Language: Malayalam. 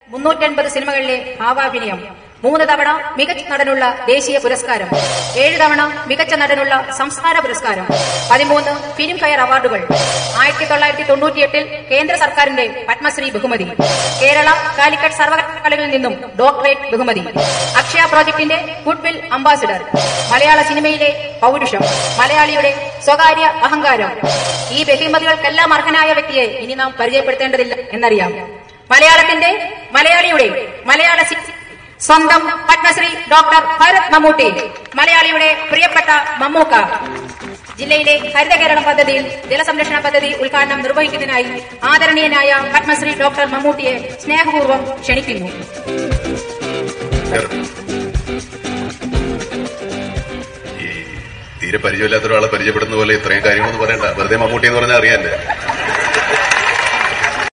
മുന്നൂറ്റൻപത് സിനിമകളിലെ ഭാവാഭിനയം മൂന്ന് തവണ മികച്ച നടനുള്ള ദേശീയ പുരസ്കാരം ഏഴ് തവണ മികച്ച നടനുള്ള സംസ്ഥാന പുരസ്കാരം പതിമൂന്ന് ഫിലിം ഫെയർ അവാർഡുകൾ ആയിരത്തി തൊള്ളായിരത്തി തൊണ്ണൂറ്റിയെട്ടിൽ കേന്ദ്ര സർക്കാരിന്റെ പത്മശ്രീ ബഹുമതി കേരള കാലിക്കറ്റ് സർവകലാശാലകളിൽ നിന്നും ഡോക്ടറേറ്റ് ബഹുമതി അക്ഷയ പ്രോജക്ടിന്റെ ഗുഡ്വിൽ അംബാസിഡർ മലയാള സിനിമയിലെ പൗരുഷം മലയാളിയുടെ സ്വകാര്യ അഹങ്കാരം ഈ ബഹുമതികൾക്കെല്ലാം അർഹനായ വ്യക്തിയെ ഇനി നാം പരിചയപ്പെടുത്തേണ്ടതില്ല എന്നറിയാം മലയാളത്തിന്റെ മലയാളിയുടെ മലയാള സി- സ്വന്തം പത്മശ്രീ ഡോക്ടർ ഭരത് മമ്മൂട്ടി മലയാളിയുടെ പ്രിയപ്പെട്ട മമ്മൂക്ക ജില്ലയിലെ ഹരിത കേരളം പദ്ധതിയിൽ ജലസംരക്ഷണ പദ്ധതി ഉദ്ഘാടനം നിർവഹിക്കുന്നതിനായി ആദരണീയനായ പത്മശ്രീ ഡോക്ടർ മമ്മൂട്ടിയെ സ്നേഹപൂർവ്വം ക്ഷണിക്കുന്നു ഈ തീരെ പരിചയമില്ലാത്ത ഒരാളെ പരിചയപ്പെടുന്ന പോലെ ഇത്രയും കാര്യങ്ങളൊന്നും പറയണ്ട വെറുതെ മമ്മൂട്ടി എന്ന് പറഞ്ഞാൽ അറിയാല്ലേ